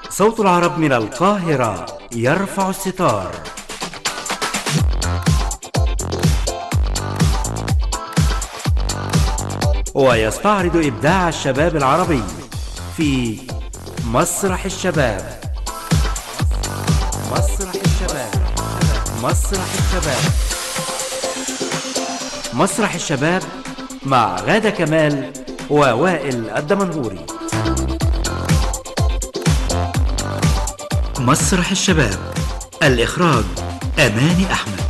صوت العرب من القاهرة يرفع الستار ويستعرض إبداع الشباب العربي في مسرح الشباب مسرح الشباب مسرح الشباب مسرح الشباب مع غادة كمال ووائل الدمنهوري مسرح الشباب الإخراج أماني أحمد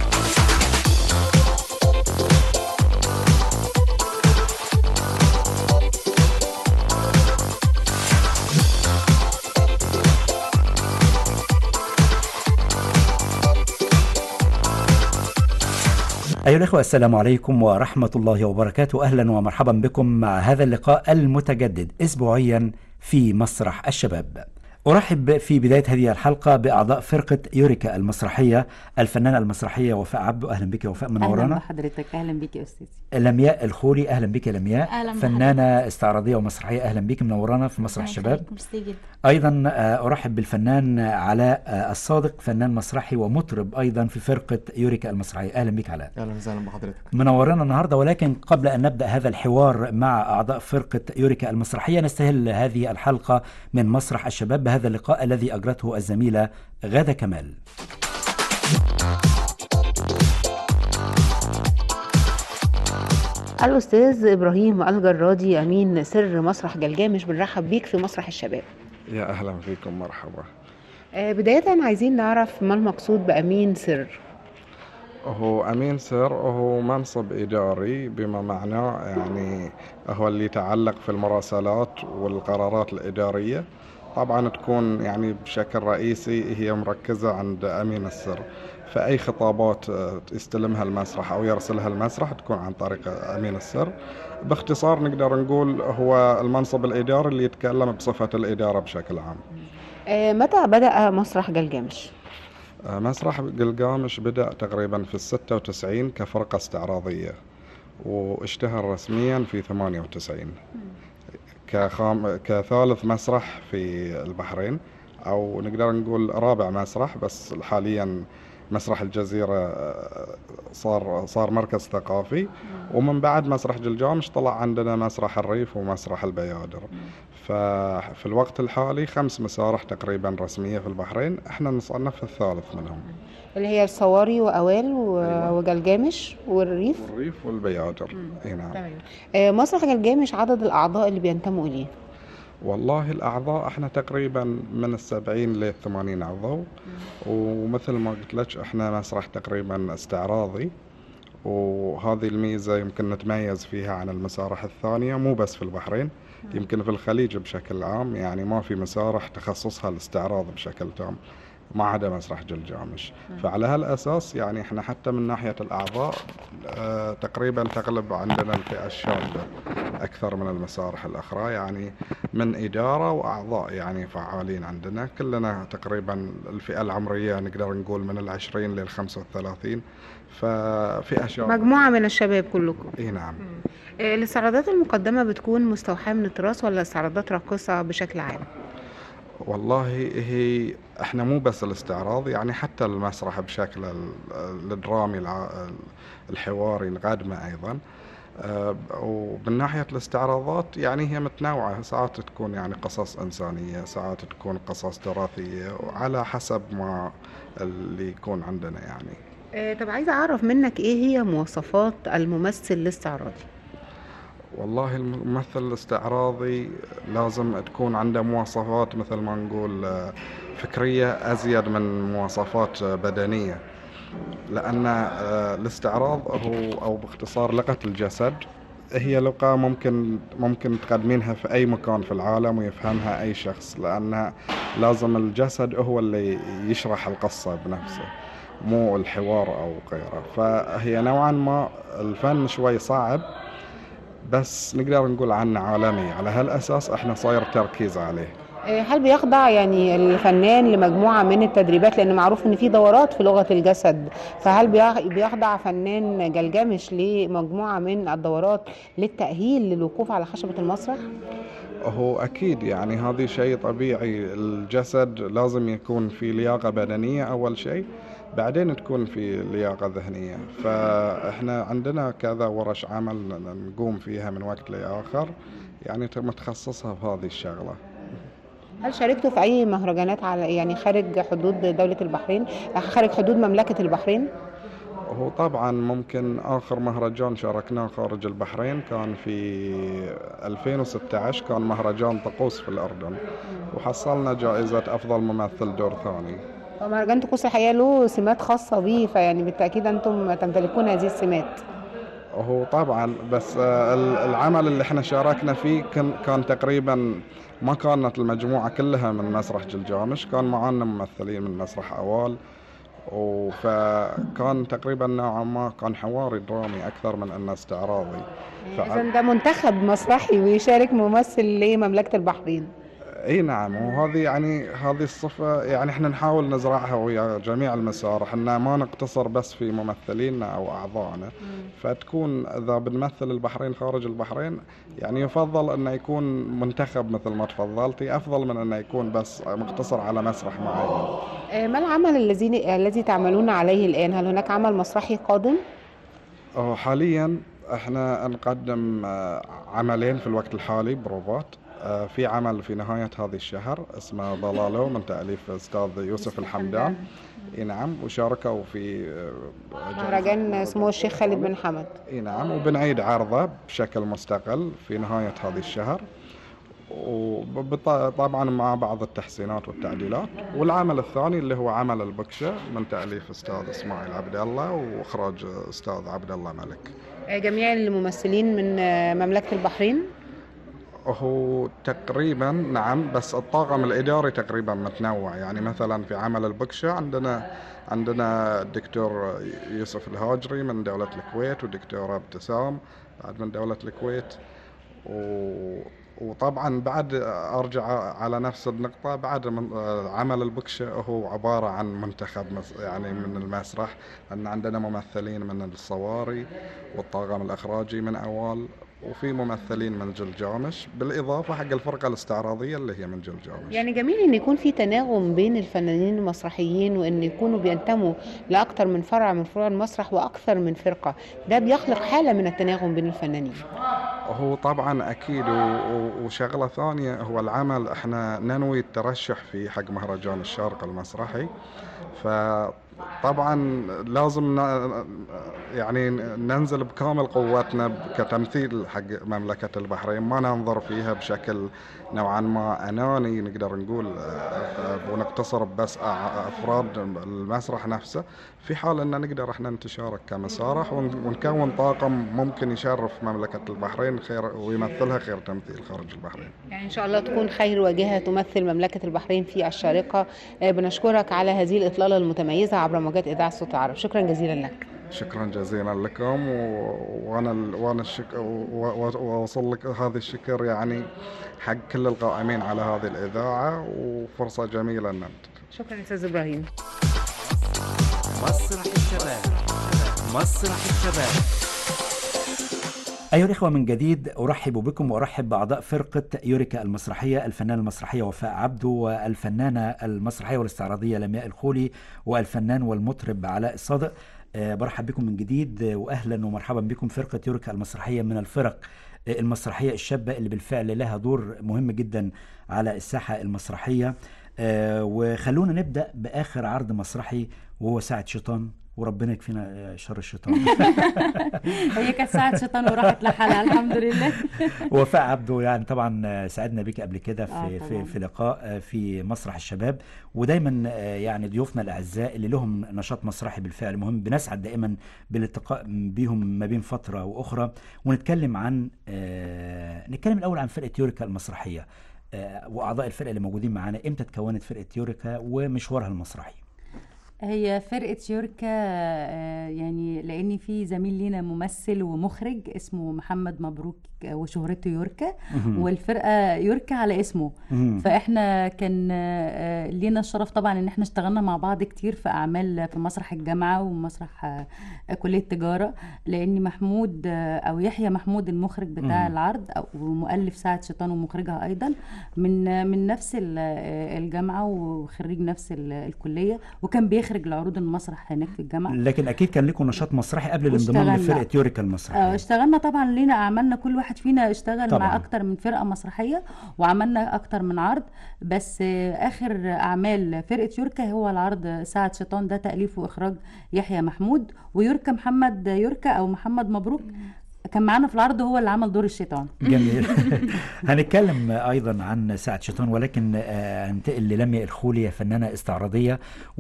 أيها الأخوة السلام عليكم ورحمة الله وبركاته أهلا ومرحبا بكم مع هذا اللقاء المتجدد أسبوعيا في مسرح الشباب أرحب في بداية هذه الحلقة بأعضاء فرقة يوريكا المسرحية الفنانة المسرحية وفاء عبده أهلا بك يا وفاء اهلا منورانا بحضرتك اهلا بيك يا استاذي لمياء الخولي أهلا بك يا لمياء أهلا فنانة استعراضية ومسرحية أهلا بك منورانا في مسرح الشباب ميرسي جدا أيضا آه، أرحب بالفنان علاء آه، الصادق فنان مسرحي ومطرب أيضا في فرقة يوريكا المسرحية أهلا بك علاء اهلا وسهلا بحضرتك منورنا النهارده ولكن قبل ان نبدا هذا الحوار مع اعضاء فرقه يوريكا المسرحيه نستهل هذه الحلقه من مسرح الشباب بهذا اللقاء الذي اجرته الزميله غاده كمال. الاستاذ ابراهيم الجرادي امين سر مسرح جلجامش بنرحب بيك في مسرح الشباب يا اهلا فيكم مرحبا آه، بداية عايزين نعرف ما المقصود بأمين سر هو امين سر هو منصب اداري بما معناه يعني هو اللي يتعلق في المراسلات والقرارات الاداريه طبعا تكون يعني بشكل رئيسي هي مركزه عند امين السر فاي خطابات آه، يستلمها المسرح او يرسلها المسرح تكون عن طريق امين السر باختصار نقدر نقول هو المنصب الاداري اللي يتكلم بصفه الاداره بشكل عام آه، متى بدأ مسرح جلجامش؟ آه، مسرح قلقامش بدأ تقريبا في الستة وتسعين كفرقة استعراضية واشتهر رسميا في ثمانية وتسعين كخام... كثالث مسرح في البحرين أو نقدر نقول رابع مسرح بس حاليا مسرح الجزيرة آه، صار صار مركز ثقافي ومن بعد مسرح جلجامش طلع عندنا مسرح الريف ومسرح البيادر ففي الوقت الحالي خمس مسارح تقريبا رسمية في البحرين احنا نصنف في الثالث منهم اللي هي الصواري وأوال و- أيوة. وجلجامش والريف والريف والبيادر اي نعم تمام آه، مسرح جلجامش عدد الأعضاء اللي بينتموا إليه والله الأعضاء احنا تقريبا من السبعين للثمانين عضو ومثل ما قلت لك احنا مسرح تقريبا استعراضي وهذه الميزة يمكن نتميز فيها عن المسارح الثانية مو بس في البحرين يمكن في الخليج بشكل عام يعني ما في مسارح تخصصها الاستعراض بشكل تام ما عدا مسرح جلجامش فعلى هالأساس يعني احنا حتى من ناحية الأعضاء اه تقريبا تغلب عندنا الفئة الشاذة أكثر من المسارح الأخرى يعني من إدارة وأعضاء يعني فعالين عندنا كلنا تقريبا الفئة العمرية نقدر نقول من العشرين للخمسة والثلاثين ففئة شاذة مجموعة من الشباب كلكم اي نعم آه، الاستعراضات المقدمة بتكون مستوحاة من التراث ولا استعراضات راقصة بشكل عام؟ والله هي احنا مو بس الاستعراض يعني حتى المسرح بشكل ال- الدرامي الع- الحواري الغدمة ايضا آه، ومن ناحية الاستعراضات يعني هي متنوعة ساعات تكون يعني قصص إنسانية ساعات تكون قصص تراثية وعلى حسب ما اللي يكون عندنا يعني آه، طب عايزة أعرف منك إيه هي مواصفات الممثل الاستعراضي؟ والله الممثل الاستعراضي لازم تكون عنده مواصفات مثل ما نقول آه، فكرية أزيد من مواصفات آه، بدنية لأن آه، الاستعراض هو أو باختصار لغة الجسد هي لغة ممكن ممكن تقدمينها في أي مكان في العالم ويفهمها أي شخص لأن لازم الجسد هو اللي يشرح القصة بنفسه مو الحوار أو غيره فهي نوعا ما الفن شوي صعب بس نقدر نقول عنه عالمي على هالأساس احنا صاير تركيز عليه آه، هل بيخضع يعني الفنان لمجموعة من التدريبات لأن معروف إن في دورات في لغة الجسد فهل بيخ- بيخضع فنان جلجمش لمجموعة من الدورات للتأهيل للوقوف على خشبة المسرح؟ هو أكيد يعني هذا شيء طبيعي الجسد لازم يكون في لياقة بدنية أول شيء بعدين تكون في لياقة ذهنية فإحنا عندنا كذا ورش عمل نقوم فيها من وقت لآخر يعني متخصصة في هذه الشغلة هل شاركتوا في أي مهرجانات على يعني خارج حدود دولة البحرين خارج حدود مملكة البحرين؟ هو طبعا ممكن آخر مهرجان شاركناه خارج البحرين كان في 2016 كان مهرجان طقوس في الأردن وحصلنا جائزة أفضل ممثل دور ثاني مهرجان طقوس الحقيقة له سمات خاصة بيه فيعني بالتأكيد أنتم تمتلكون هذه السمات هو طبعا بس آه، ال- العمل اللي احنا شاركنا فيه كان, كان تقريبا ما كانت المجموعة كلها من مسرح جلجامش كان معانا ممثلين من مسرح أوال و- فكان تقريبا نوعا ما كان حواري درامي أكثر من أنه استعراضي فع- إذا ده منتخب مسرحي ويشارك ممثل لمملكة البحرين اي نعم وهذه يعني هذه الصفة يعني احنا نحاول نزرعها ويا جميع المسارح ان ما نقتصر بس في ممثلينا او اعضائنا فتكون اذا بنمثل البحرين خارج البحرين يعني يفضل انه يكون منتخب مثل ما تفضلتي افضل من انه يكون بس مقتصر على مسرح معين آه، ما العمل الذي الذي تعملون عليه الآن؟ هل هناك عمل مسرحي قادم؟ أه، حاليا احنا نقدم آه، عملين في الوقت الحالي بروفات آه، في عمل في نهاية هذا الشهر اسمه ضلالو من تأليف أستاذ يوسف الحمدان اي نعم وشاركوا في آه، مهرجان سمو الشيخ خالد بن حمد اي نعم وبنعيد عرضه بشكل مستقل في نهاية هذا الشهر وطبعا مع بعض التحسينات والتعديلات والعمل الثاني اللي هو عمل البكشة من تأليف أستاذ إسماعيل عبد الله وإخراج أستاذ عبد الله ملك آه، جميع الممثلين من آه، مملكة البحرين هو تقريبا نعم بس الطاقم الإداري تقريبا متنوع يعني مثلا في عمل البكشة عندنا عندنا الدكتور يوسف الهاجري من دولة الكويت ودكتورة ابتسام بعد من دولة الكويت و وطبعا بعد ارجع على نفس النقطة بعد من عمل البكشة هو عبارة عن منتخب مس- يعني من المسرح لأن عندنا ممثلين من الصواري والطاقم الإخراجي من أوال وفي ممثلين من جلجامش بالإضافة حق الفرقة الاستعراضية اللي هي من جلجامش يعني جميل ان يكون في تناغم بين الفنانين المسرحيين وان يكونوا بينتموا لاكثر من فرع من فروع المسرح واكثر من فرقه ده بيخلق حاله من التناغم بين الفنانين هو طبعا اكيد و- و- وشغله ثانيه هو العمل احنا ننوي الترشح في حق مهرجان الشارقه المسرحي فطبعا لازم ن- يعني ننزل بكامل قوتنا كتمثيل حق مملكه البحرين ما ننظر فيها بشكل نوعا ما اناني نقدر نقول آه، ونقتصر بس أع- افراد المسرح نفسه في حال ان نقدر احنا نتشارك كمسارح ون- ونكون طاقم ممكن يشرف مملكه البحرين خير ويمثلها خير تمثيل خارج البحرين. يعني ان شاء الله تكون خير واجهه تمثل مملكه البحرين في الشارقه آه، بنشكرك على هذه الاطلاله المتميزه عبر موجات اذاعه صوت العرب شكرا جزيلا لك شكرا جزيلا لكم و... وانا ال... وانا الشك... و... و... واوصل لك هذا الشكر يعني حق كل القائمين على هذه الاذاعه وفرصه جميله ان شكرا استاذ ابراهيم مسرح الشباب مسرح الشباب أيها الإخوة من جديد أرحب بكم وأرحب بأعضاء فرقة يوريكا المسرحية الفنانة المسرحية وفاء عبده والفنانة المسرحية والاستعراضية لمياء الخولي والفنان والمطرب علاء الصادق آه، برحب بكم من جديد آه، وأهلا ومرحبا بكم فرقة يوريكا المسرحية من الفرق آه، المسرحية الشابة اللي بالفعل لها دور مهم جدا على الساحة المسرحية آه، وخلونا نبدأ بآخر عرض مسرحي وهو ساعة شيطان وربنا يكفينا آه، شر الشيطان هي كانت ساعة شيطان وراحت لحالها الحمد لله وفاء عبده يعني طبعا سعدنا بيك قبل كده في آه في طبعاً. في لقاء في مسرح الشباب ودايما آه، يعني ضيوفنا الاعزاء اللي لهم نشاط مسرحي بالفعل مهم بنسعد دائما بالالتقاء بيهم ما بين فتره واخرى ونتكلم عن آه، نتكلم الاول عن فرقه يوريكا المسرحيه آه، واعضاء الفرقه اللي موجودين معانا امتى اتكونت فرقه يوريكا ومشوارها المسرحي هي فرقة يوركا آه، يعني لأن في زميل لينا ممثل ومخرج اسمه محمد مبروك آه، وشهرته يوركا والفرقة يوركا على اسمه مهم. فاحنا كان آه، لينا الشرف طبعا ان احنا اشتغلنا مع بعض كتير في اعمال في مسرح الجامعة ومسرح آه، كلية تجارة لان محمود آه، او يحيى محمود المخرج بتاع مهم. العرض أو- ومؤلف ساعة شيطان ومخرجها ايضا من من نفس ال- آه، الجامعة وخريج نفس ال- الكلية وكان بيخرج العروض المسرح هناك في الجامعة لكن اكيد كان لكم نشاط مسرحي قبل الانضمام واشتغلنا. لفرقه يوريكا آه، المسرحيه اشتغلنا طبعا لينا اعمالنا كل واحد فينا اشتغل طبعاً. مع اكتر من فرقه مسرحيه وعملنا اكتر من عرض بس آه، اخر اعمال فرقه يوركا هو العرض ساعه شيطان ده تاليف واخراج يحيى محمود ويوركا محمد يوركا او محمد مبروك كان معانا في العرض هو اللي عمل دور الشيطان جميل هنتكلم ايضا عن ساعة شيطان ولكن آه، هننتقل للميا الخولي فنانة استعراضية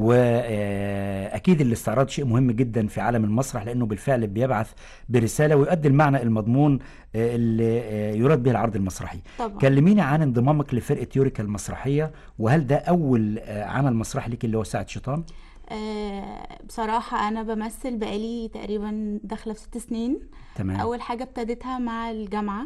واكيد الاستعراض شيء مهم جدا في عالم المسرح لانه بالفعل بيبعث برسالة ويؤدي المعنى المضمون آه، اللي آه، يراد به العرض المسرحي طبعا كلميني عن انضمامك لفرقة يوريكا المسرحية وهل ده اول آه، عمل مسرحي ليك اللي هو ساعة شيطان آه بصراحة أنا بمثل بقالي تقريبا داخلة في ست سنين تمام أول حاجة ابتديتها مع الجامعة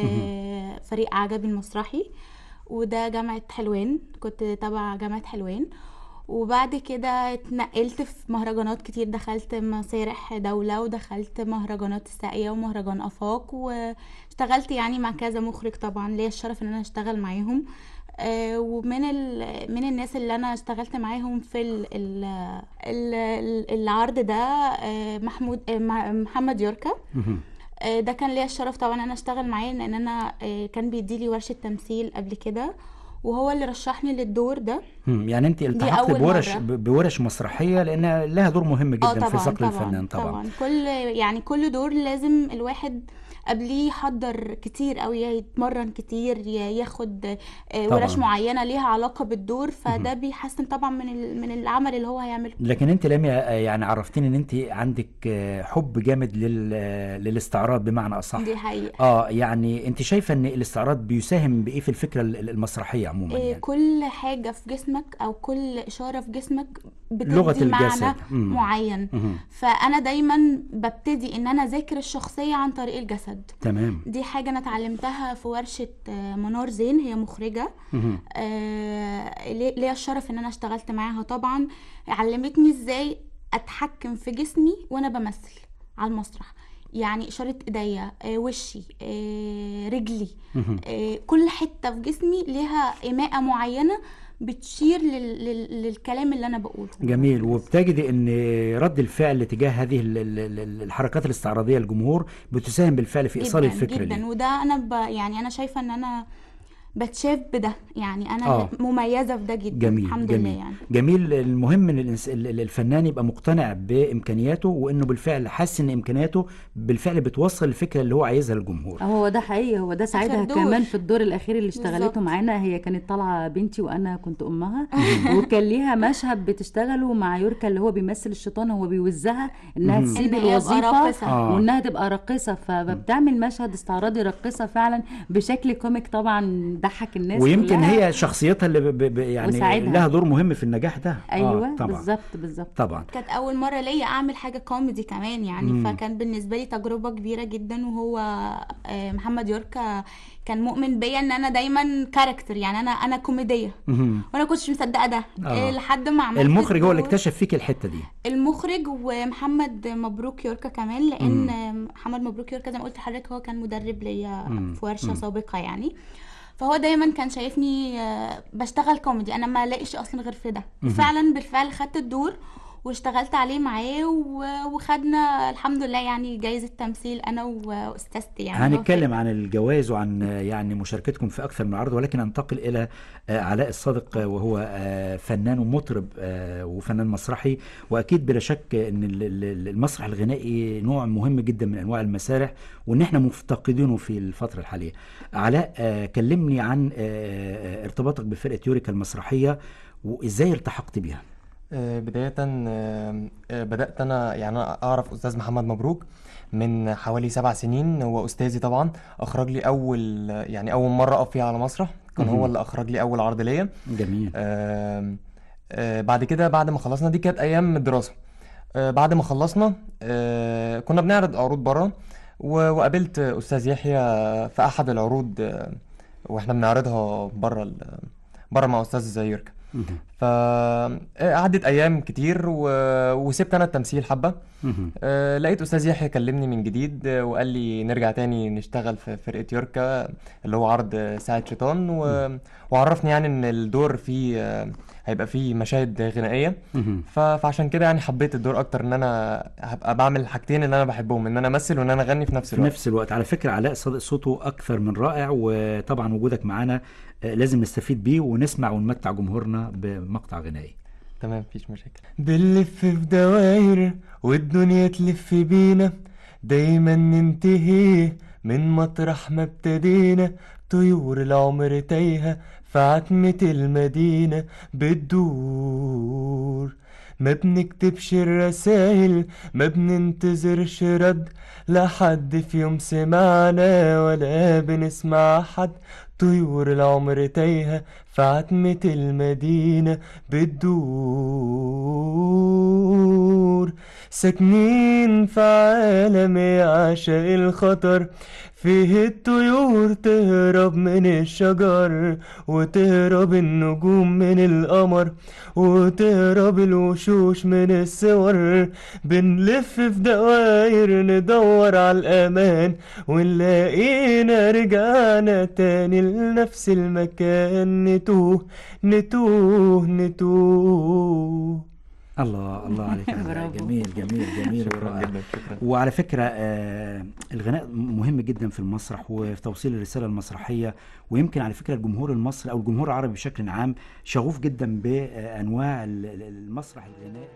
آه فريق عجبي المسرحي وده جامعة حلوان كنت تبع جامعة حلوان وبعد كده اتنقلت في مهرجانات كتير دخلت مسارح دولة ودخلت مهرجانات الساقية ومهرجان آفاق واشتغلت يعني مع كذا مخرج طبعا ليا الشرف ان انا اشتغل معاهم آه، ومن ال... من الناس اللي انا اشتغلت معاهم في ال... ال... ال... ال- العرض ده آه، محمود آه، مع- محمد يوركا مهم. آه، ده كان ليا الشرف طبعا انا اشتغل معاه لان انا آه، كان بيديلي ورشة تمثيل قبل كده وهو اللي رشحني للدور ده مم، يعني انت التحقت أول بورش مرة. ب- بورش مسرحيه لانها لها دور مهم اه جدا طبعا في صقل طبعا الفنان طبعا, طبعا كل يعني كل دور لازم الواحد قبليه يحضر كتير او يتمرن كتير ي- ياخد آه، طبعاً. ورش معينه ليها علاقه بالدور فده بيحسن طبعا من ال- من العمل اللي هو هيعمله لكن انت لميا آه، يعني عرفتيني ان انت عندك آه، حب جامد لل آه، للاستعراض بمعنى اصح دي حقيقه اه يعني انت شايفه ان الاستعراض بيساهم بايه في الفكره ال- المسرحيه عموما آه، يعني كل حاجه في جسمك او كل اشاره في جسمك لغة بتدي الجسد. معنى مم. معين مهم. فانا دايما ببتدي ان انا اذاكر الشخصيه عن طريق الجسد تمام دي حاجه انا اتعلمتها في ورشه آه، منار زين هي مخرجه مهم. آه، لي- ليا الشرف ان انا اشتغلت معاها طبعا علمتني ازاي اتحكم في جسمي وانا بمثل على المسرح يعني اشاره ايديا آه، وشي آه، رجلي مهم. آه، كل حته في جسمي ليها ايماءه معينه بتشير لل... لل... للكلام اللي انا بقوله جميل وبتجدي ان رد الفعل تجاه هذه ال- ال- ال- الحركات الاستعراضيه للجمهور بتساهم بالفعل في ايصال جدا الفكره جدا ليه وده انا ب... يعني انا شايفه ان انا بتشاف بده يعني انا آه. مميزه في ده جدا جميل الحمد جميل لله يعني جميل المهم ان الإنس- ال- ال- الفنان يبقى مقتنع بامكانياته وانه بالفعل حاسس ان امكانياته بالفعل بتوصل الفكره اللي هو عايزها للجمهور هو ده حقيقي هو ده ساعدها دور. كمان في الدور الاخير اللي اشتغلته بالظبط. معانا هي كانت طالعه بنتي وانا كنت امها وكان ليها مشهد بتشتغله مع يوركا اللي هو بيمثل الشيطان هو بيوزها انها مهم. تسيب إن هي يبقى الوظيفه راقصة. آه. وانها تبقى راقصه فبتعمل مشهد استعراضي راقصه فعلا بشكل كوميك طبعا ضحك الناس ويمكن كلها. هي شخصيتها اللي ب- ب- يعني وساعدها. لها دور مهم في النجاح ده ايوه آه طبعا بالظبط بالظبط طبعا كانت اول مره ليا اعمل حاجه كوميدي كمان يعني مم. فكان بالنسبه لي تجربه كبيره جدا وهو آه، محمد يوركا كان مؤمن بيا ان انا دايما كاركتر يعني انا انا كوميديه مهم. وانا كنتش مصدقه ده آه. آه. لحد ما عملت المخرج هو اللي الدور. اكتشف فيك الحته دي المخرج ومحمد مبروك يوركا كمان لان محمد مبروك يوركا زي ما قلت لحضرتك هو كان مدرب ليا مم. في ورشه مم. سابقه يعني فهو دايما كان شايفني آه، بشتغل كوميدي انا ما لاقيش اصلا غير في ده وفعلا بالفعل خدت الدور واشتغلت عليه معاه و- وخدنا الحمد لله يعني جايزة تمثيل انا واستاذتي يعني هو هنتكلم عن الجوائز وعن آه، يعني مشاركتكم في اكثر من عرض ولكن انتقل الى آه، علاء الصادق آه، وهو آه، فنان ومطرب آه، وفنان مسرحي واكيد بلا شك ان ال- ال- المسرح الغنائي نوع مهم جدا من انواع المسارح وان احنا مفتقدينه في الفتره الحاليه. علاء آه، كلمني عن آه، آه، ارتباطك بفرقه يوريكا المسرحيه وازاي التحقت بيها. آه، بداية آه، آه، بدأت أنا يعني أنا أعرف أستاذ محمد مبروك من حوالي سبع سنين هو أستاذي طبعا أخرج لي أول يعني أول مرة أقف فيها على مسرح كان مهم. هو اللي أخرج لي أول عرض ليا جميل. آم، آه، بعد كده بعد ما خلصنا دي كانت ايام الدراسه آه، بعد ما خلصنا آه، كنا بنعرض عروض بره و- وقابلت استاذ يحيى في احد العروض آه، واحنا بنعرضها بره بره مع استاذ يوركا مهم. فقعدت ايام كتير و... وسبت انا التمثيل حبه مهم. آه، لقيت استاذ يحيى كلمني من جديد آه، وقال لي نرجع تاني نشتغل في فرقه يوركا اللي هو عرض آه، ساعة شيطان و... وعرفني يعني ان الدور فيه آه، هيبقى فيه مشاهد غنائيه مهم. ف... فعشان كده يعني حبيت الدور اكتر ان انا هبقى بعمل الحاجتين اللي انا بحبهم ان انا امثل وان انا اغني في نفس في الوقت نفس الوقت على فكرة علاء صادق صوته أكثر من رائع وطبعا وجودك معانا آه، لازم نستفيد بيه ونسمع ونمتع جمهورنا بمقطع غنائي تمام مفيش مشاكل بنلف في دواير والدنيا تلف بينا دايما ننتهي من مطرح ما ابتدينا طيور العمر تايهة في عتمة المدينة بتدور ما بنكتبش الرسايل ما بننتظرش رد لا حد في يوم سمعنا ولا بنسمع حد طيور العمر تايهة في عتمة المدينة بتدور ساكنين في عالم يعشق الخطر فيه الطيور تهرب من الشجر وتهرب النجوم من القمر وتهرب الوشوش من الصور بنلف في دواير ندور على الأمان ونلاقينا رجعنا تاني لنفس المكان نتوه نتوه نتوه الله الله عليك يا علاء برافو. جميل جميل جميل شكرا ورائع جدا شكرا وعلى فكرة آه، الغناء مهم جدا في المسرح وفي توصيل الرسالة المسرحية ويمكن على فكرة الجمهور المصري أو الجمهور العربي بشكل عام شغوف جدا بأنواع ال- ال- المسرح الغنائي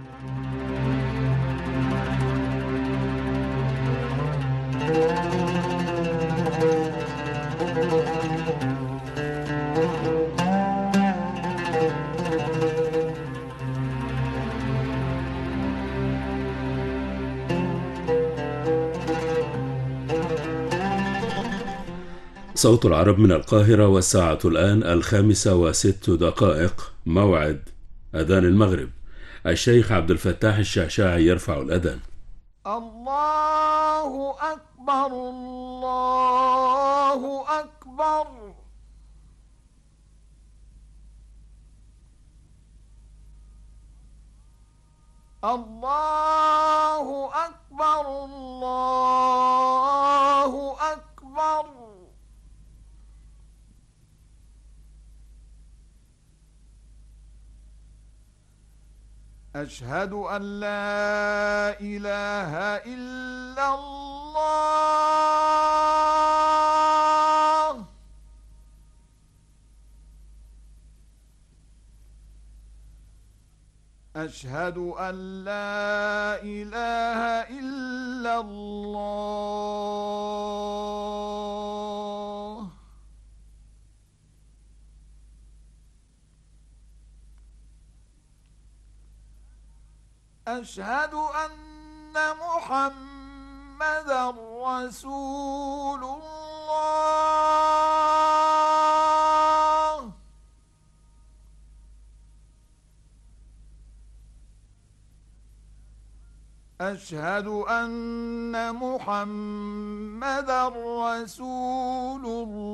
صوت العرب من القاهرة والساعة الآن الخامسة وست دقائق موعد أذان المغرب الشيخ عبد الفتاح الشعشاعي يرفع الأذان الله أكبر الله أكبر الله أكبر الله أكبر أشهد أن لا إله إلا الله أشهد أن لا إله إلا الله أشهد أن محمدا رسول الله أشهد أن محمدا رسول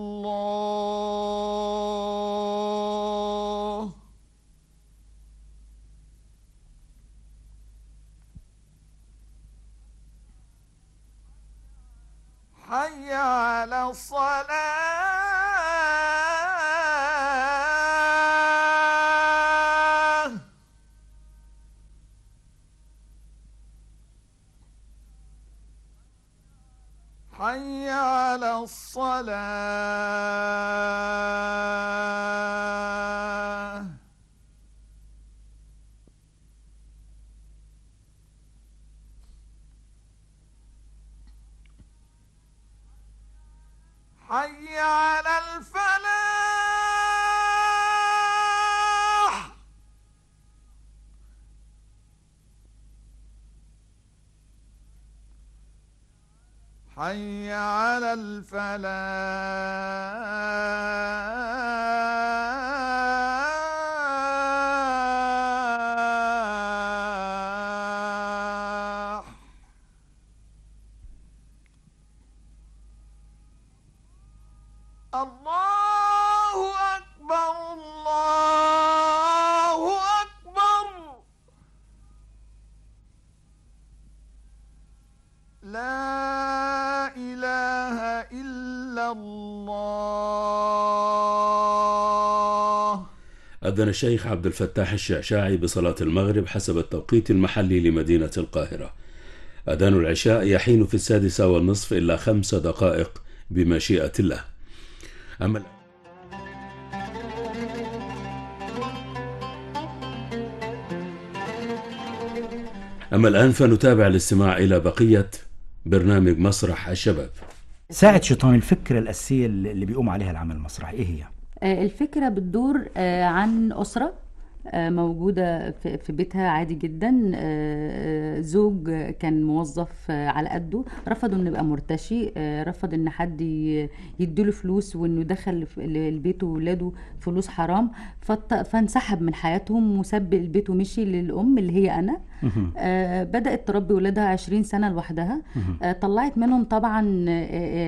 الله حي على الصلاة حي على الصلاة حي على الفلاح حي على الله أكبر الله أكبر لا إله إلا الله أذن الشيخ عبد الفتاح الشعشاعي بصلاة المغرب حسب التوقيت المحلي لمدينة القاهرة أذان العشاء يحين في السادسة والنصف إلا خمس دقائق بمشيئة الله أما أما الآن فنتابع الاستماع إلى بقية برنامج مسرح الشباب ساعة شيطان الفكرة الأساسية اللي بيقوم عليها العمل المسرحي إيه هي؟ آه، الفكرة بتدور آه، عن أسرة آه، موجودة في في بيتها عادي جدا آه، آه، زوج كان موظف آه، على قده رفض انه يبقى مرتشي آه، رفض ان حد ي- يديله فلوس وانه يدخل في- لبيته وولاده فلوس حرام فت- فانسحب من حياتهم وساب البيت ومشي للأم اللي هي أنا آه، بدأت تربي ولادها 20 سنة لوحدها آه، طلعت منهم طبعا آه،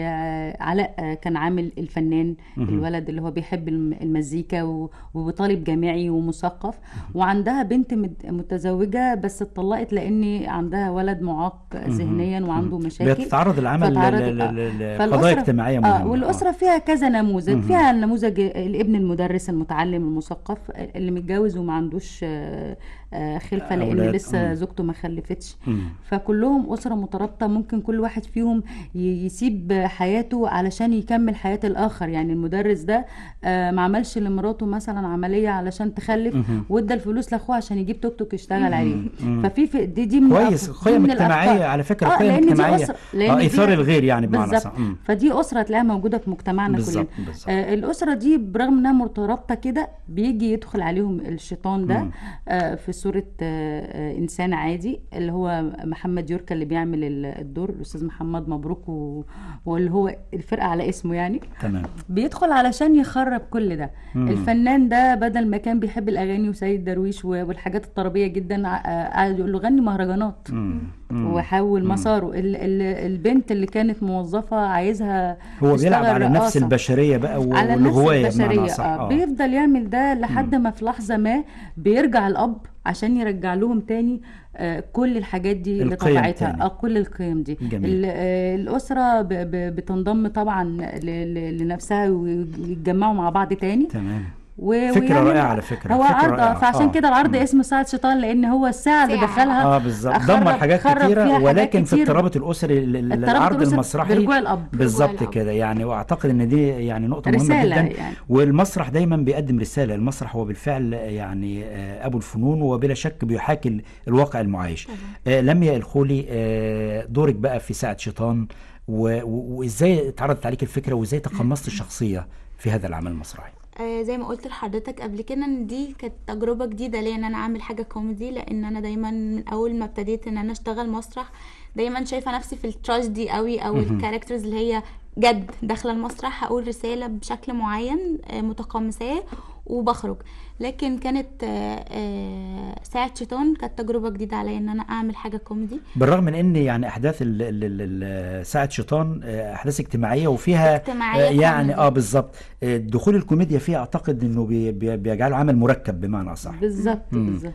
آه، علاء آه، كان عامل الفنان الولد اللي هو بيحب الم- المزيكا و- وطالب جامعي ومثقف وعندها بنت مت- متزوجة بس اتطلقت لأن عندها ولد معاق ذهنيا وعنده مشاكل بيتعرض العمل فتعرض- ل- ل- آه. ل- فالأسرة- لقضايا اجتماعية مهمة آه والأسرة فيها كذا نموذج فيها النموذج الابن المدرس المتعلم المثقف اللي متجوز وما عندوش آه، آه، خلفة لأن أولاد. لسه مم. زوجته ما خلفتش مم. فكلهم أسرة مترابطة ممكن كل واحد فيهم ي- يسيب حياته علشان يكمل حياة الآخر يعني المدرس ده آه، ما عملش لمراته مثلا عملية علشان تخلف وادى الفلوس لأخوه عشان يجيب توك توك يشتغل عليه ففي في- دي دي من كويس الأف- دي قيم من اجتماعية الأفكار. على فكرة آه، قيم لأن دي اجتماعية أسرة- لأن آه دي- إيثار الغير يعني بمعنى بالظبط صح مم. فدي أسرة تلاقيها موجودة في مجتمعنا بالظبط، كلنا بالظبط. آه الأسرة دي برغم إنها مرتبطة كده بيجي يدخل عليهم الشيطان ده مم. آه في صورة آه آه إنسان عادي اللي هو محمد يوركا اللي بيعمل ال- الدور الأستاذ محمد مبروك و... واللي هو الفرقة على اسمه يعني تمام بيدخل علشان يخرب كل ده مم. الفنان ده بدل ما كان بيحب الأغاني وسيد درويش و- والحاجات الطربية جدا آه، قعد يقول له غني مهرجانات مم. مم. وحول مساره ال ال البنت اللي كانت موظفة عايزها هو تشتغل بيلعب على نفس رقاصة. البشرية بقى و- على النفس والهواية بمعنى البشرية صح آه. بيفضل يعمل ده لحد ما في لحظة ما بيرجع الأب عشان يرجع لهم تاني آه كل الحاجات دي القيم لطبيعتها تاني. اه كل القيم دي جميل. ال- آه الأسرة ب ب بتنضم طبعا ل- ل- لنفسها ويتجمعوا مع بعض تاني تمام و- فكرة ويعمل- رائعة على فكرة، هو فكرة عرض رائعة. آه، فعشان آه. كده العرض اسمه ساعة شيطان لأن هو الساعة اللي ساعة. دخلها اه بالظبط خرب- دمر حاجات خرب فيها كتيرة حاجات ولكن في كتير. الترابط الأسري ال- ال- الترابط العرض الأسري المسرحي برجوع الأب. بالظبط برجوع الأب. كده يعني واعتقد ان دي يعني نقطة مهمة رسالة جدا يعني. والمسرح دايما بيقدم رسالة المسرح هو بالفعل يعني آه، ابو الفنون وبلا شك بيحاكي ال- الواقع المعايش آه، لميا الخولي آه، دورك بقى في ساعة شيطان و- و- وازاي اتعرضت عليك الفكرة وازاي تقمصت الشخصية في هذا العمل المسرحي آه زي ما قلت لحضرتك قبل كده ان دي كانت تجربه جديده ليا ان انا اعمل حاجه كوميدي لان انا دايما من اول ما ابتديت ان انا اشتغل مسرح دايما شايفه نفسي في التراجيدي قوي او الكاركترز اللي هي جد داخله المسرح هقول رساله بشكل معين آه متقمصاه وبخرج لكن كانت آه آه ساعه شيطان كانت تجربه جديده عليا ان انا اعمل حاجه كوميدي بالرغم من ان يعني احداث ال- ال- ال- ال- ساعة شيطان آه، احداث اجتماعية وفيها اجتماعية آه، يعني كوميدي. اه بالظبط آه، دخول الكوميديا فيها اعتقد انه بي- بي- بيجعله عمل مركب بمعنى صح بالظبط بالظبط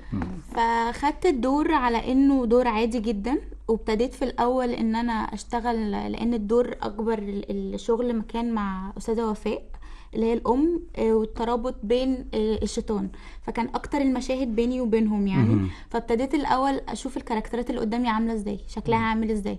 فخدت الدور على انه دور عادي جدا وابتديت في الاول ان انا اشتغل لان الدور اكبر ال- الشغل مكان مع استاذه وفاء اللي هي الام آه، والترابط بين آه، الشيطان فكان اكتر المشاهد بيني وبينهم يعني فابتديت الاول اشوف الكاركترات اللي قدامي عامله ازاي شكلها عامل ازاي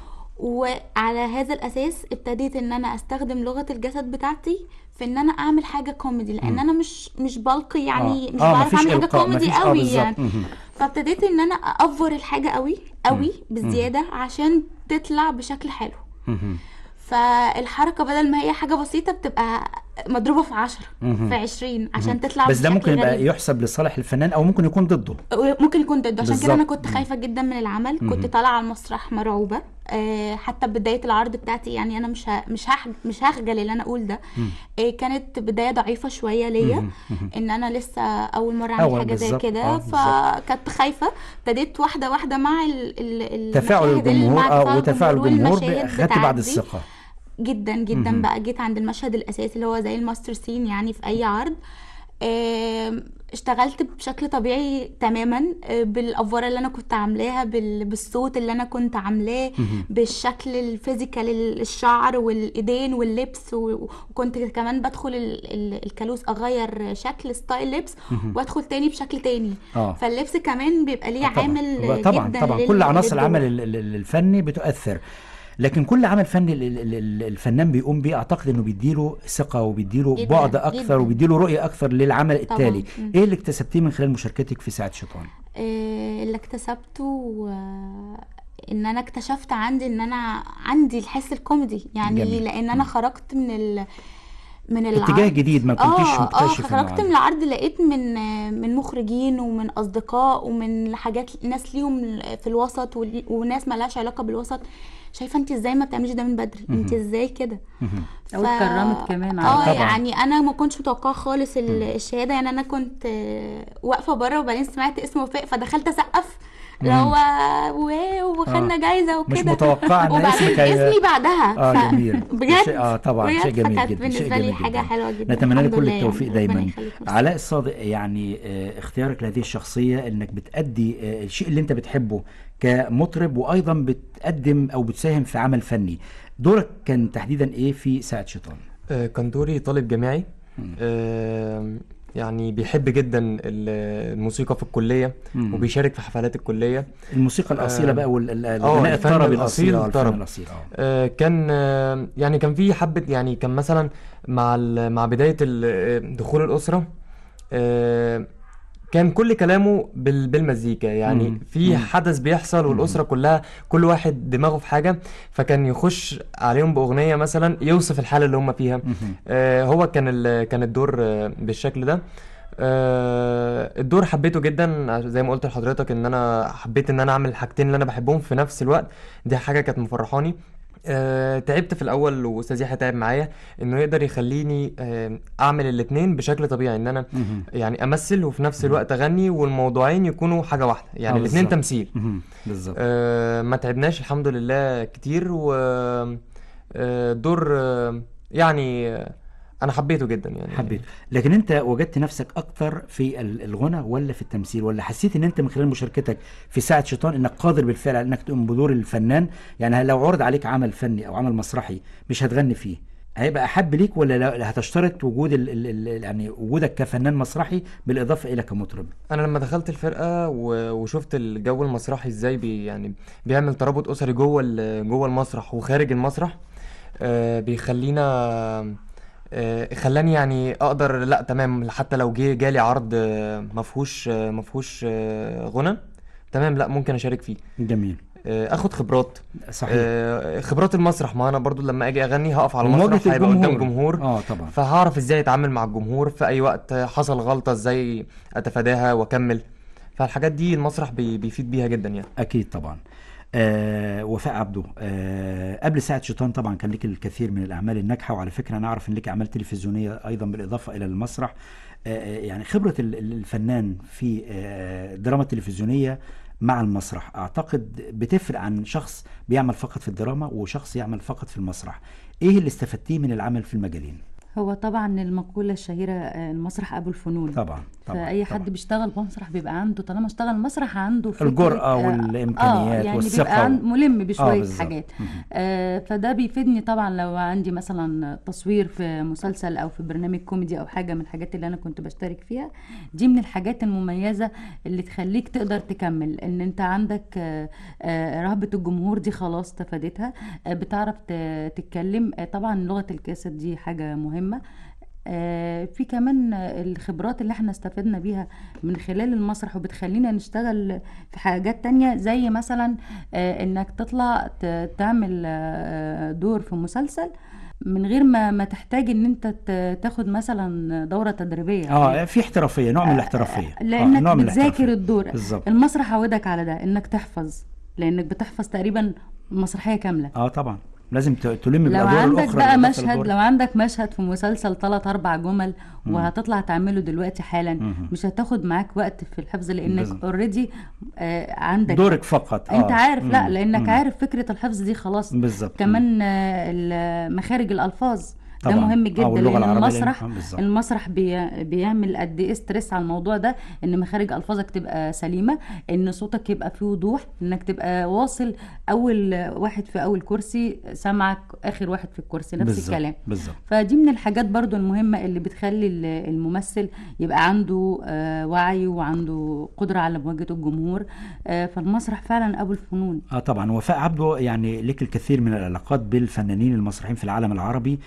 وعلى هذا الاساس ابتديت ان انا استخدم لغه الجسد بتاعتي في ان انا اعمل حاجه كوميدي لان انا مش مش بلقي يعني آه. مش آه، بعرف مفيش اعمل حاجه إلقاء، كوميدي مفيش- آه، قوي بالظبط. يعني مهم. فابتديت ان انا افور الحاجه قوي قوي بزياده عشان تطلع بشكل حلو مهم. فالحركه بدل ما هي حاجه بسيطه بتبقى مضروبه في عشرة في عشرين عشان تطلع بس ده بشكل ممكن يبقى غريب. يحسب لصالح الفنان او ممكن يكون ضده ممكن يكون ضده عشان كده انا بالظبط. كنت خايفه جدا من العمل كنت طالعه على المسرح مرعوبه آه، حتى بدايه العرض بتاعتي يعني انا مش ه... مش هح... مش هخجل ان انا اقول ده آه، كانت بدايه ضعيفه شويه ليا ان انا لسه اول مره اعمل أول حاجه زي بالظبط. كده آه، بالظبط. فكنت خايفه ابتديت واحده واحده مع ال... ال... تفاعل المشاهد اللي- الجمهور مع اه وتفاعل الجمهور والمشاهد خدت بعد بتعدي. الثقة جدا جدا مهم. بقى جيت عند المشهد الاساسي اللي هو زي الماستر سين يعني في اي عرض آم، اشتغلت بشكل طبيعي تماما آه، بالافوره اللي انا كنت عاملاها بال- بالصوت اللي انا كنت عاملاه بالشكل الفيزيكال الشعر والايدين واللبس و- وكنت كمان بدخل ال- ال- الكالوس اغير شكل ستايل لبس وادخل تاني بشكل تاني اه فاللبس كمان بيبقى ليه طبعا عامل طبعا جدا طبعا لل- كل عناصر للدور. العمل ال- ال- ال- الفني بتؤثر لكن كل عمل فني ال- ال- ال- الفنان بيقوم بيه اعتقد انه بيديله ثقه وبيديله جداً، بعد اكثر جداً. وبيديله رؤيه اكثر للعمل طبعاً. التالي مم. ايه اللي اكتسبتيه من خلال مشاركتك في ساعه شيطان آه، اللي اكتسبته آه، ان انا اكتشفت عندي ان انا عندي الحس الكوميدي يعني جميل. لان انا خرجت من ال من اتجاه العرض جديد ما كنتيش اه اه مكتشف إنه خرجت عندك. من العرض لقيت من آه، من مخرجين ومن اصدقاء ومن حاجات ناس ليهم في الوسط ول- وناس مالهاش علاقه بالوسط شايفه انت ازاي ما بتعمليش ده من بدري انت ازاي كده او اتكرمت كمان على اه طبعاً. يعني انا ما كنتش متوقعه خالص ال- الشهاده يعني انا كنت آه، واقفه بره وبعدين سمعت اسم وفاء فدخلت اسقف اللي هو واو وخدنا آه. جايزه مش وكده متوقعه ان وبعدين اسمك هي- اسمي بعدها اه ف- جميل بجد شيء- اه طبعا بجد شيء جميل فكانت جدا شيء بالنسبه لي جميل حاجه جدا. حلوه جدا نتمنى لك الحمد كل لله التوفيق يعني. ربنا دايما يخليك. علاء الصادق يعني آه، اختيارك لهذه الشخصيه انك بتأدي آه، الشيء اللي انت بتحبه كمطرب وايضا بتقدم او بتساهم في عمل فني دورك كان تحديدا ايه في ساعه شيطان آه، كان دوري طالب جامعي آه، يعني بيحب جدا ال- الموسيقى في الكلية مم. وبيشارك في حفلات الكلية الموسيقى الاصيله آه، بقى والغناء آه، الفن الطربي الأصيل الاصيل آه، الفن الطرب. الاصيل اه آه، كان آه، يعني كان في حبة يعني كان مثلا مع ال- مع بداية ال- آه، دخول الأسرة آه، كان كل كلامه بال- بالمزيكا يعني مم. في مم. حدث بيحصل والأسرة كلها كل واحد دماغه في حاجة فكان يخش عليهم بأغنية مثلا يوصف الحالة اللي هم فيها مهم. آه، هو كان ال- كان الدور آه، بالشكل ده آه، الدور حبيته جدا عش- زي ما قلت لحضرتك ان انا حبيت ان انا اعمل الحاجتين اللي انا بحبهم في نفس الوقت دي حاجه كانت مفرحاني آه، تعبت في الاول واستاذ يحيى تعب معايا انه يقدر يخليني آه، اعمل الاتنين بشكل طبيعي ان انا مهم. يعني امثل وفي نفس الوقت اغني والموضوعين يكونوا حاجه واحده يعني آه، الاتنين بالظبط. تمثيل مهم. بالظبط آه، ما تعبناش الحمد لله كتير و آه، دور آه، يعني آه، انا حبيته جدا يعني حبيت لكن انت وجدت نفسك اكتر في ال- الغنى ولا في التمثيل ولا حسيت ان انت من خلال مشاركتك في ساعة شيطان انك قادر بالفعل على انك تقوم بدور الفنان يعني لو عرض عليك عمل فني او عمل مسرحي مش هتغني فيه هيبقى احب ليك ولا لا هتشترط وجود ال ال ال يعني وجودك كفنان مسرحي بالاضافه الى كمطرب انا لما دخلت الفرقه و- وشفت الجو المسرحي ازاي بي يعني بيعمل ترابط اسري جوه ال- جوه المسرح وخارج المسرح آه، بيخلينا آه، خلاني يعني اقدر لا تمام حتى لو جه جالي عرض آه، مفهوش آه، مفهوش آه، غنى تمام لا ممكن اشارك فيه جميل آه، اخد خبرات صحيح آه، خبرات المسرح ما انا برضو لما اجي اغني هقف على ومواجهة المسرح هيبقى قدام الجمهور. جمهور اه طبعا فهعرف ازاي اتعامل مع الجمهور في اي وقت حصل غلطة ازاي اتفاداها واكمل فالحاجات دي المسرح بي بيفيد بيها جدا يعني اكيد طبعا آه وفاء عبده آه قبل ساعة شيطان طبعا كان لك الكثير من الأعمال الناجحة وعلى فكرة أنا أعرف إن لك أعمال تلفزيونية أيضا بالإضافة إلى المسرح آه آه، يعني خبرة ال- ال- الفنان في آه الدراما التلفزيونية مع المسرح أعتقد بتفرق عن شخص بيعمل فقط في الدراما وشخص يعمل فقط في المسرح إيه اللي استفدتيه من العمل في المجالين هو طبعا المقولة الشهيرة آه، المسرح أبو الفنون طبعا طبعا فأي حد طبعا. بيشتغل مسرح بيبقى عنده طالما اشتغل مسرح عنده فكرة الجرأة آه، والإمكانيات آه يعني والثقة بيبقى عن- و- ملم آه بشوية بالظبط. حاجات مهم. آه فده بيفيدني طبعا لو عندي مثلا تصوير في مسلسل أو في برنامج كوميدي أو حاجة من الحاجات اللي أنا كنت بشترك فيها دي من الحاجات المميزة اللي تخليك تقدر تكمل إن أنت عندك آه آه رهبة الجمهور دي خلاص تفادتها آه بتعرف ت- تتكلم آه طبعا لغة الجسد دي حاجة مهمة آه، في كمان آه، الخبرات اللي احنا استفدنا بيها من خلال المسرح وبتخلينا نشتغل في حاجات تانية زي مثلا آه، انك تطلع ت- تعمل آه، دور في مسلسل من غير ما ما تحتاج ان انت ت- تاخد مثلا دورة تدريبية اه في احترافية نوع من الاحترافية آه لانك نوع من بتذاكر الاحترافية. الدور بالظبط المسرح عودك على ده انك تحفظ لانك بتحفظ تقريبا مسرحية كاملة اه طبعا لازم ت- تلم لو بالادوار عندك الاخرى بقى بالإضافة مشهد للدور- لو عندك مشهد في مسلسل ثلاث اربع جمل وهتطلع تعمله دلوقتي حالا مش هتاخد معاك وقت في الحفظ لانك بالظبط. اوريدي عندك دورك فقط انت آه. عارف لا مم. لانك مم. عارف فكره الحفظ دي خلاص بالظبط. كمان آه، ال- مخارج الالفاظ ده طبعاً. مهم آه، جدا واللغة لان العربية المسرح لأن- آه، بالظبط. المسرح بي بيعمل قد ايه ستريس على الموضوع ده ان مخارج الفاظك تبقى سليمه ان صوتك يبقى فيه وضوح انك تبقى واصل اول واحد في اول كرسي سامعك اخر واحد في الكرسي نفس بالظبط. الكلام بالظبط فدي من الحاجات برضو المهمة اللي بتخلي ال- الممثل يبقى عنده آه، وعي وعنده قدرة على مواجهة الجمهور آه، فالمسرح فعلا أبو الفنون اه طبعا وفاء عبده يعني لك الكثير من العلاقات بالفنانين المسرحيين في العالم العربي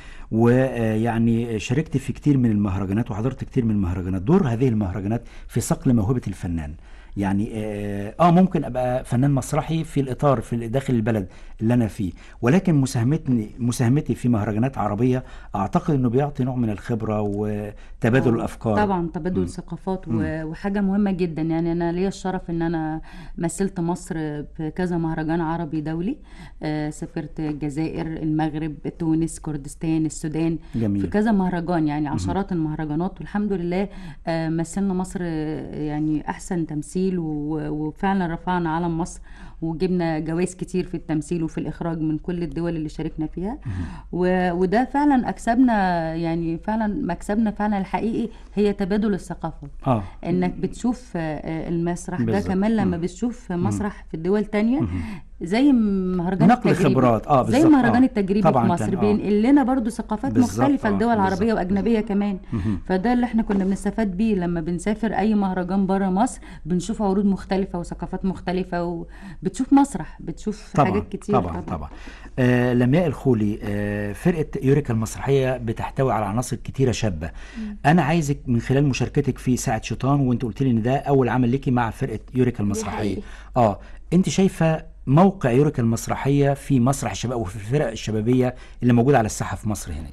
ويعني شاركت في كتير من المهرجانات وحضرت كتير من المهرجانات دور هذه المهرجانات في صقل موهبة الفنان يعني اه آه، ممكن ابقى فنان مسرحي في الاطار في داخل البلد اللي انا فيه ولكن مساهمتني مساهمتي في مهرجانات عربيه اعتقد انه بيعطي نوع من الخبره وتبادل آه، الافكار طبعا تبادل ثقافات و- وحاجة مهمة جدا يعني أنا ليا الشرف إن أنا مثلت مصر في كذا مهرجان عربي دولي آه، سافرت الجزائر المغرب تونس كردستان السودان جميل. في كذا مهرجان يعني عشرات المهرجانات والحمد لله آه، مثلنا مصر آه، يعني أحسن تمثيل و- وفعلا رفعنا علم مصر وجبنا جوائز كتير في التمثيل وفي الإخراج من كل الدول اللي شاركنا فيها و- وده فعلا أكسبنا يعني فعلا مكسبنا فعلا الحقيقي هي تبادل الثقافات اه انك بتشوف آه، آه، المسرح ده بالظبط. كمان لما مم. بتشوف مسرح في الدول تانية زي مهرجان نقل التجريبي خبرات، آه، زي بالظبط، مهرجان آه. التجريبي طبعاً في مصر كان، آه. بينقل لنا برضو ثقافات بالظبط، مختلفة آه، لدول عربية بالظبط. وأجنبية كمان فده اللي احنا كنا بنستفاد بيه لما بنسافر أي مهرجان بره مصر بنشوف عروض مختلفة وثقافات مختلفة وبتشوف مسرح بتشوف طبعا حاجات كتير طبعا طبعا آه لمياء الخولي آه فرقه يوريكا المسرحيه بتحتوي على عناصر كتيره شابه انا عايزك من خلال مشاركتك في ساعه شيطان وانت قلت لي ان ده اول عمل ليكي مع فرقه يوريكا المسرحيه حقيقي. اه انت شايفه موقع يوريكا المسرحيه في مسرح الشباب وفي الفرق الشبابيه اللي موجوده على الساحه في مصر هنا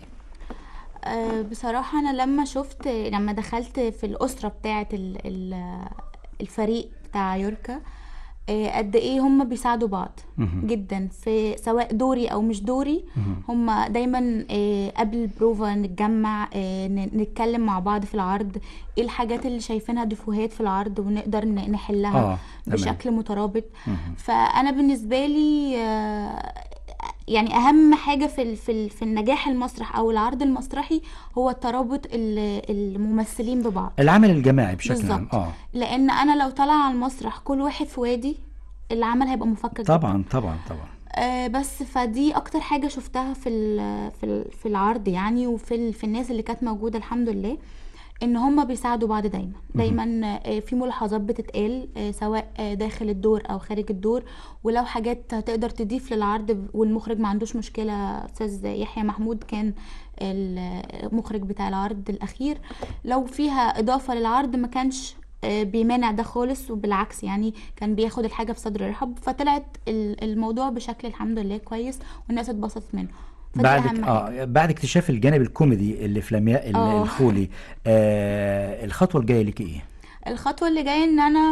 آه، بصراحة أنا لما شفت لما دخلت في الأسرة بتاعة ال- ال- الفريق بتاع يوركا آه، قد ايه هم بيساعدوا بعض جدا في سواء دوري او مش دوري هم دايما آه، قبل البروفا نتجمع آه، ن- نتكلم مع بعض في العرض ايه الحاجات اللي شايفينها ديفوهات في العرض ونقدر ن- نحلها آه، تمام. بشكل مترابط فانا بالنسبه لي آه، يعني اهم حاجه في ال- في ال- في النجاح المسرح او العرض المسرحي هو الترابط ال- الممثلين ببعض العمل الجماعي بشكل عام بالظبط اه لان انا لو طالعه على المسرح كل واحد في وادي العمل هيبقى مفكك جدا. طبعا طبعا طبعا آه بس فدي اكتر حاجه شفتها في ال- في ال- في العرض يعني وفي ال- في الناس اللي كانت موجوده الحمد لله ان هم بيساعدوا بعض دايما دايما آه، في ملاحظات بتتقال آه، سواء آه، داخل الدور او خارج الدور ولو حاجات تقدر تضيف للعرض والمخرج ما عندوش مشكله استاذ يحيى محمود كان المخرج بتاع العرض الاخير لو فيها اضافه للعرض ما كانش آه، بيمانع ده خالص وبالعكس يعني كان بياخد الحاجه بصدر رحب فطلعت ال- الموضوع بشكل الحمد لله كويس والناس اتبسطت منه فدي بعد أهم حاجة. اه بعد اكتشاف الجانب الكوميدي اللي في لمياء ال- آه. الخولي آه الخطوه الجايه لك ايه؟ الخطوه اللي جايه ان انا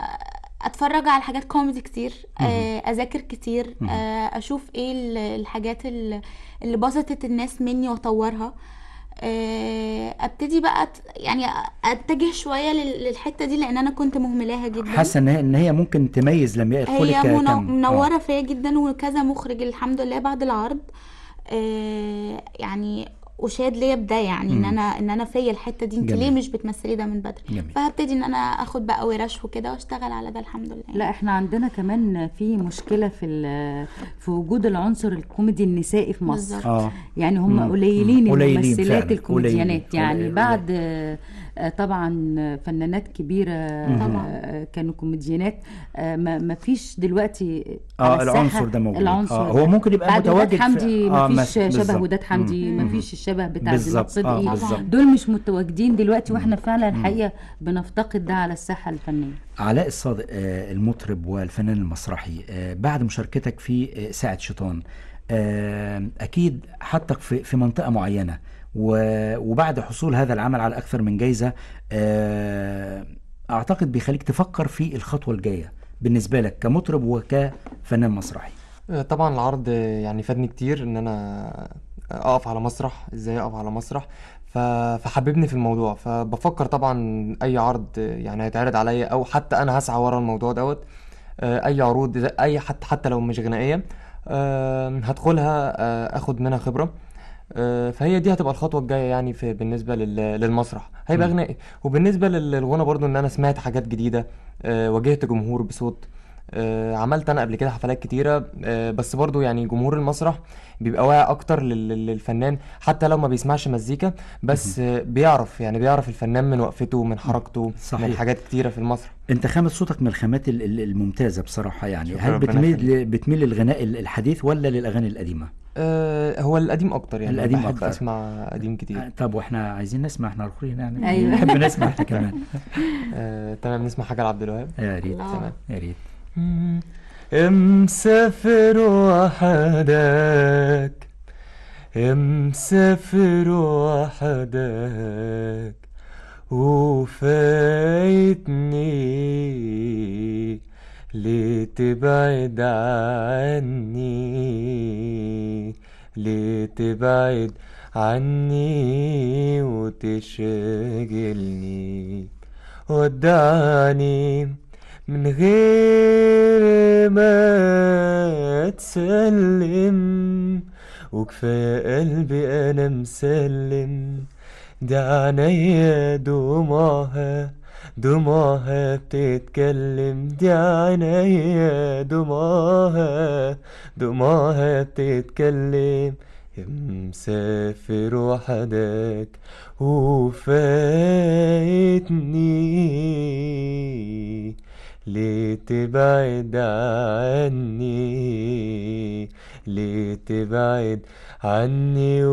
اتفرج على حاجات كوميدي كتير آه، اذاكر كتير آه، اشوف ايه ال- الحاجات ال- اللي بسطت الناس مني واطورها آه، ابتدي بقى أت- يعني اتجه شويه لل- للحته دي لان انا كنت مهملاها جدا حاسه ان هي ان هي ممكن تميز لمياء الخولي هي ك- منو- كم- منوره آه. فيا جدا وكذا مخرج الحمد لله بعد العرض آه، يعني اشاد ليا بده يعني ان انا ان انا فيا الحته دي انت جميل. ليه مش بتمثلي ده من بدري جميل. فهبتدي ان انا اخد بقى ورش وكده واشتغل على ده الحمد لله لا احنا عندنا كمان في مشكله في ال- في وجود العنصر الكوميدي النسائي في مصر بالظبط. اه يعني هم مم. قليلين مم. قليلين الممثلات فعلا. الكوميديانات قليلين. يعني قليل- بعد آه، آه، طبعا فنانات كبيره طبعا. آه، كانوا كوميديانات آه، ما ما فيش دلوقتي اه على الساحة العنصر ده موجود العنصر آه هو ممكن يبقى بعد متواجد وداد حمدي آه ما مس- فيش شبه بالظبط. وداد حمدي ما فيش الشبه بتاع بالظبط. زينات آه، صدقي بالظبط. دول مش متواجدين دلوقتي واحنا فعلا الحقيقه بنفتقد ده على الساحه الفنيه علاء الصادق آه المطرب والفنان المسرحي آه بعد مشاركتك في آه ساعة شيطان آه اكيد حطك في في منطقة معينة و- وبعد حصول هذا العمل على اكثر من جايزة آه اعتقد بيخليك تفكر في الخطوة الجاية بالنسبة لك كمطرب وكفنان مسرحي آه، طبعا العرض آه، يعني فادني كتير ان انا اقف على مسرح ازاي اقف على مسرح ف- فحببني في الموضوع فبفكر طبعا اي عرض آه، يعني هيتعرض عليا او حتى انا هسعى ورا الموضوع دوت آه، اي عروض زي- اي حتى حتى لو مش غنائيه آه، هدخلها آه، اخد منها خبره آه، فهي دي هتبقى الخطوه الجايه يعني في بالنسبه لل- للمسرح هيبقى مم. غنائي وبالنسبه لل- للغنى برضو ان انا سمعت حاجات جديده آه، واجهت جمهور بصوت آه، عملت انا قبل كده حفلات كتيره آه، بس برضو يعني جمهور المسرح بيبقى واعي اكتر لل- لل- للفنان حتى لو ما بيسمعش مزيكا بس آه، بيعرف يعني بيعرف الفنان من وقفته من حركته صحيح. من حاجات كتيره في المسرح انت خامة صوتك من الخامات ال- ال- الممتازة بصراحة يعني شكرا، هل ربنا بتميل يخليك. ل- بتميل للغناء ال- الحديث ولا للأغاني القديمة؟ آه، هو القديم اكتر يعني القديم بحب أكتر. اسمع قديم كتير آه، طب واحنا عايزين نسمع احنا الآخرين يعني أيوة. نحب نسمع احنا كمان آه، تمام نسمع حاجه لعبد الوهاب يا ريت الله. يا ريت مسافر وحدك مسافر وحدك وفايتني ليه تبعد عني ليه تبعد عني وتشغلني ودعني من غير ما تسلم وكفاية قلبي أنا مسلم ده عينيا دموعها دموعها بتتكلم دي عينيا دموعها دموعها بتتكلم يا مسافر وحدك وفايتني ليه تبعد عني ليه تبعد عني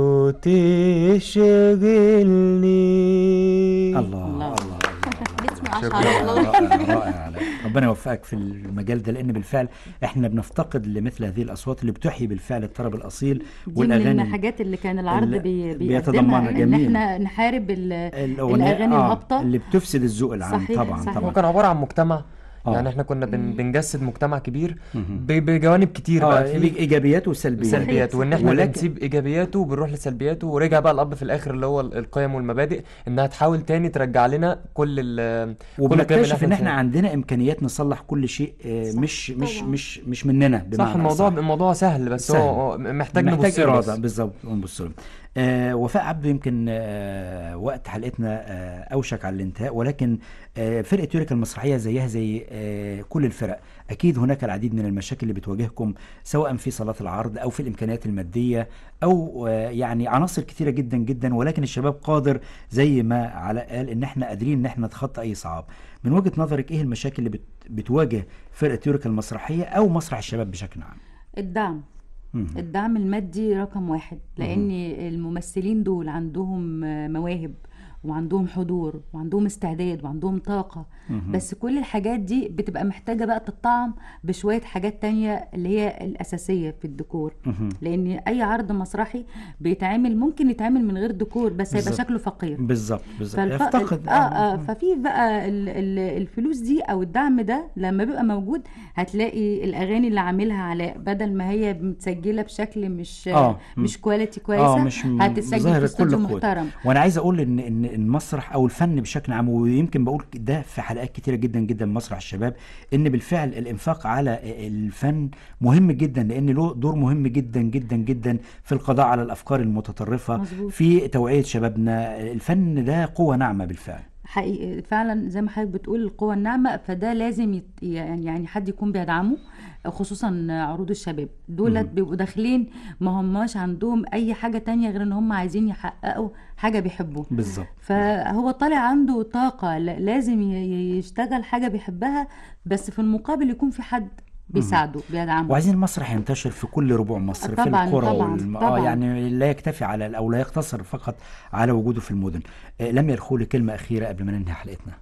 وتشغلني الله الله الله باسم الله أشعر الله رائع رائع رائع. ربنا يوفقك في المجال ده لان بالفعل احنا بنفتقد لمثل هذه الاصوات اللي بتحيي بالفعل الطرب الاصيل دي من والاغاني الحاجات اللي كان العرض اللي بي بيتضمنها بيقدمها ان جميل. احنا نحارب ال- الاغنيه الاغاني آه الهابطه اللي بتفسد الذوق العام صحيح، طبعا صحيح. هو طبعا كان عبارة عن مجتمع آه. يعني احنا كنا بن بنجسد مجتمع كبير مهم. ب- بجوانب كتير اه بقى فيه ايجابيات وسلبيات سلبيات وان احنا ولكن- بنسيب ايجابياته وبنروح لسلبياته ورجع بقى الاب في الاخر اللي هو ال- القيم والمبادئ انها تحاول تاني ترجع لنا كل ال كل القيم اللي وبنكتشف ان احنا نسيناها. عندنا امكانيات نصلح كل شيء آه، صح، مش مش طبعاً. مش مش مننا صح بمعنى الموضوع أصح. الموضوع سهل بس سهل. هو محتاج محتاج نبص له اراده بس. بالظبط نبص له آه وفاء عبده يمكن آه وقت حلقتنا آه اوشك على الانتهاء ولكن آه فرقه يوريكا المسرحيه زيها زي آه كل الفرق اكيد هناك العديد من المشاكل اللي بتواجهكم سواء في صالات العرض او في الامكانيات الماديه او آه يعني عناصر كثيره جدا جدا ولكن الشباب قادر زي ما علاء قال ان احنا قادرين ان احنا نتخطى اي صعاب من وجهه نظرك ايه المشاكل اللي بت بتواجه فرقه يوريكا المسرحيه او مسرح الشباب بشكل عام الدعم مهم. الدعم المادي رقم واحد لان الممثلين دول عندهم مواهب وعندهم حضور وعندهم استعداد وعندهم طاقة مهم. بس كل الحاجات دي بتبقى محتاجة بقى تطعم بشوية حاجات تانية اللي هي الأساسية في الديكور مهم. لأن أي عرض مسرحي بيتعمل ممكن يتعمل من غير ديكور بس هيبقى بالظبط. شكله فقير بالظبط بالظبط فالف... يفتقد اه اه ففي بقى ال... ال... الفلوس دي او الدعم ده لما بيبقى موجود هتلاقي الاغاني اللي عاملها علاء بدل ما هي متسجله بشكل مش آه، م. مش كواليتي اه كويسه مش م- هتتسجل بظاهر في استوديو كل قوة. محترم وانا عايز اقول ان ان المسرح او الفن بشكل عام ويمكن بقول ده في حلقات كتيره جدا جدا من مسرح الشباب ان بالفعل الانفاق على الفن مهم جدا لان له دور مهم جدا جدا جدا في القضاء على الافكار المتطرفه مظبوط. في توعيه شبابنا الفن ده قوه ناعمه بالفعل حقيقي فعلا زي ما حضرتك بتقول القوة الناعمة فده لازم يت... يعني يعني حد يكون بيدعمه خصوصا عروض الشباب دولت مهم. بيبقوا داخلين ما هماش عندهم اي حاجة تانية غير ان هم عايزين يحققوا حاجة بيحبوها بالظبط فهو طالع عنده طاقة ل- لازم ي- يشتغل حاجة بيحبها بس في المقابل يكون في حد بيساعده بيدعمه وعايزين المسرح ينتشر في كل ربوع مصر في طبعاً، القرى طبعاً، والم... آه طبعاً. يعني لا يكتفي على او لا يقتصر فقط على وجوده في المدن آه لم يدخل كلمه اخيره قبل ما ننهي حلقتنا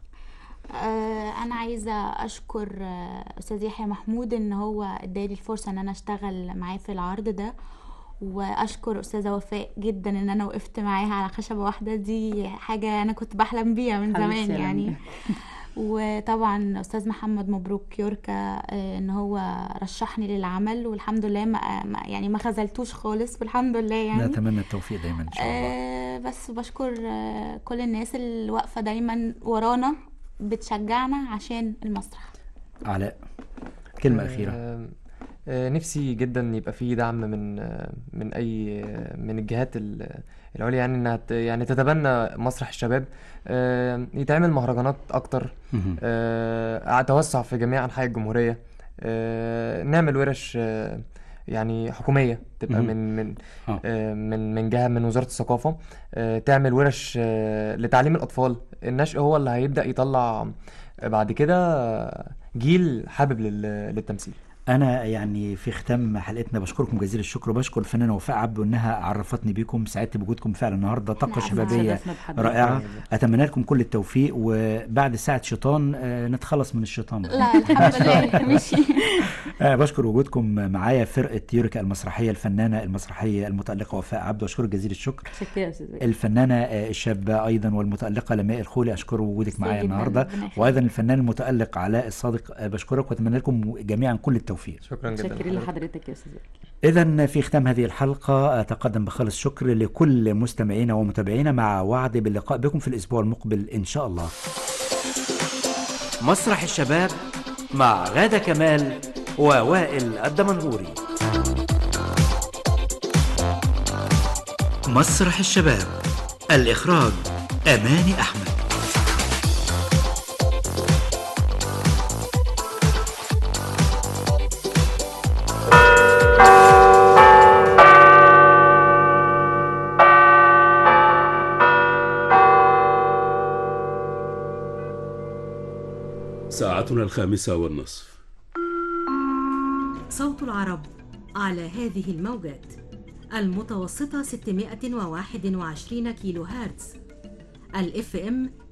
آه، انا عايزه اشكر آه، استاذ يحيى محمود ان هو ادالي الفرصه ان انا اشتغل معاه في العرض ده واشكر استاذه وفاء جدا ان انا وقفت معاها على خشبه واحده دي حاجه انا كنت بحلم بيها من حبيبتي زمان يا يعني لميا. وطبعا استاذ محمد مبروك يوركا آه، ان هو رشحني للعمل والحمد لله ما ما- يعني ما خذلتوش خالص والحمد لله يعني نتمنى التوفيق دايما ان شاء الله آه بس بشكر آه كل الناس اللي واقفه دايما ورانا بتشجعنا عشان المسرح علاء كلمه اخيره آه، آه، نفسي جدا يبقى في دعم من آه، من اي آه، من الجهات ال- العليا يعني انها ت- يعني تتبنى مسرح الشباب آه، يتعمل مهرجانات اكتر مهم. آه، توسع في جميع انحاء الجمهوريه آه، نعمل ورش آه، يعني حكوميه تبقى مهم. من من آه. آه، من من جهه من وزاره الثقافه آه، تعمل ورش آه، لتعليم الاطفال النشء هو اللي هيبدا يطلع بعد كده آه، جيل حابب لل- للتمثيل انا يعني في ختام حلقتنا بشكركم جزيل الشكر وبشكر الفنانه وفاء عبده انها عرفتني بيكم سعدت بوجودكم فعلا النهارده طاقه نعم. شبابيه شرفنا بحضرتك. رائعه اتمنى لكم كل التوفيق وبعد ساعه شيطان آه، نتخلص من الشيطان بقى. لا الحمد لله ماشي أنا بشكر وجودكم معايا فرقة يوريكا المسرحية الفنانة المسرحية المتألقة وفاء عبده أشكر جزيل الشكر شكرا يا استاذ زكي. الفنانة آه، الشابة أيضا والمتألقة لماء الخولي أشكر وجودك ميرسي معايا جداً، النهاردة ربنا يخليك. وأيضا الفنان المتألق علاء الصادق آه، بشكرك وأتمنى لكم جميعا كل التوفيق شكرا جدا شكرا لحضرتك. لحضرتك يا استاذ زكي. إذا في ختام هذه الحلقة أتقدم بخالص شكر لكل مستمعينا ومتابعينا مع وعد باللقاء بكم في الأسبوع المقبل إن شاء الله مسرح الشباب مع غادة كمال ووائل الدمنهوري مسرح الشباب الإخراج أماني أحمد ساعتنا الخامسة والنصف صوت العرب على هذه الموجات المتوسطة 621 كيلو هرتز الاف ام